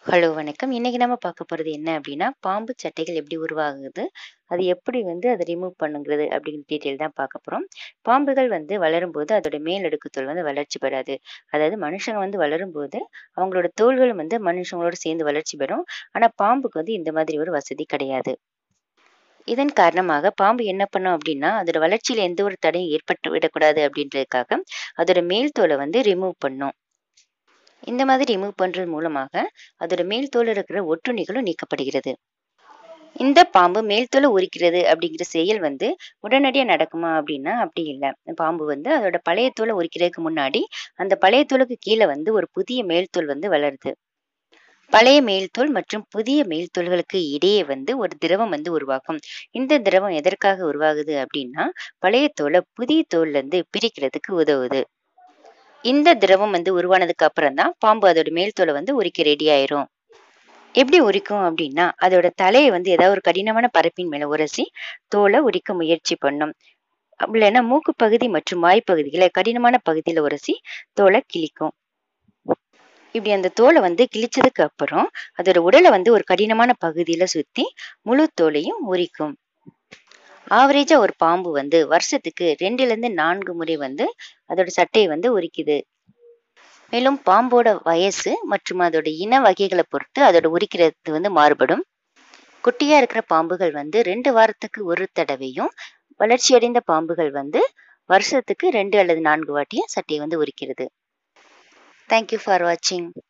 Hello வணக்கம். இன்னைக்கு நம்ம பார்க்க போறது என்ன அப்டின்னா, பாம்பு சட்டைகள் எப்படி உருவாகுது? அது எப்படி வந்து அத ரிமூவ் பண்ணுங்கிறது அப்படிங்கிற டீட்டெயில் தான் பார்க்க போறோம். பாம்புகள் வந்து வளரும்போது அதோட மேல் அடுக்கு தோல் வந்து வளர்ச்சி பெறாது. அதாவது மனுஷங்க வந்து வளரும்போது, அவங்களோட தோள்களும் வந்து மனுஷங்களோட சேர்ந்து வளர்ச்சி பெறும். ஆனா பாம்புக்கு வந்து இந்த மாதிரி ஒரு வசதி கிடையாது. இதன் காரணமாக பாம்பு என்ன பண்ணும் அப்டின்னா, அதோட வளர்ச்சியில எந்த ஒரு தடையும் ஏற்பட்டு விடக்கூடாது அப்படின்றதுக்காக, அதோட மேல் தோல வந்து ரிமூவ் பண்ணும். இந்த மாதிரி ரிமூவ் பண்றது மூலமாக, அதோட மேல் தோல்ல இருக்கிற ஒட்டுண்ணிகளும் நீக்கப்படுகிறது. இந்த பாம்பு மேல் தோல உரிக்கிறது அப்படிங்கிற செயல் வந்து உடனடியா நடக்குமா அப்டின்னா, அப்படி இல்ல. பாம்பு வந்து அதோட பழைய தோல உரிக்கிறதுக்கு முன்னாடி, அந்த பழைய தோலுக்கு கீழ வந்து ஒரு புதிய மேல் தோல் வந்து வளருது. பழைய மேல் தோல் மற்றும் புதிய மேல் தோல்களுக்கு இடையே வந்து ஒரு திரவம் வந்து உருவாகும். இந்த திரவம் எதற்காக உருவாகுது அப்டின்னா, பழைய தோல புதிய தோல்ல இருந்து பிரிக்கிறதுக்கு உதவுது. இந்த திரவம் வந்து உருவானதுக்கு அப்புறம் தான் பாம்பு அதோட மேல் தோல வந்து உரிக்க ரெடி ஆயிரும். எப்படி உரிக்கும் அப்டின்னா, அதோட தலைய வந்து ஏதாவது ஒரு கடினமான பரப்பின் மேல உரசி, தோல உரிக்க முயற்சி பண்ணும். இல்லைன்னா மூக்கு பகுதி மற்றும் வாய் பகுதிகள கடினமான பகுதியில உரசி தோல கிழிக்கும். இப்படி அந்த தோல வந்து கிழிச்சதுக்கு அப்புறம், அதோட உடல வந்து ஒரு கடினமான பகுதியில சுத்தி, முழு தோலையும் உரிக்கும். ஆவரேஜா ஒரு பாம்பு வந்து வருஷத்துக்கு 2லிருந்து 4 முறை வந்து அதோட சட்டைய வந்து உரிக்குது. மேலும் பாம்போட வயசு மற்றும் அதோட இன வகைகள பொறுத்து அதோட உரிக்கிறது வந்து மாறுபடும். குட்டியா இருக்கிற பாம்புகள் வந்து 2 வாரத்துக்கு ஒரு தடவையும், வளர்ச்சியடைந்த பாம்புகள் வந்து வருஷத்துக்கு 2 அல்லது 4 வாட்டியும் சட்டைய வந்து உரிக்கிறது. தேங்க் யூ ஃபார் வாட்சிங்.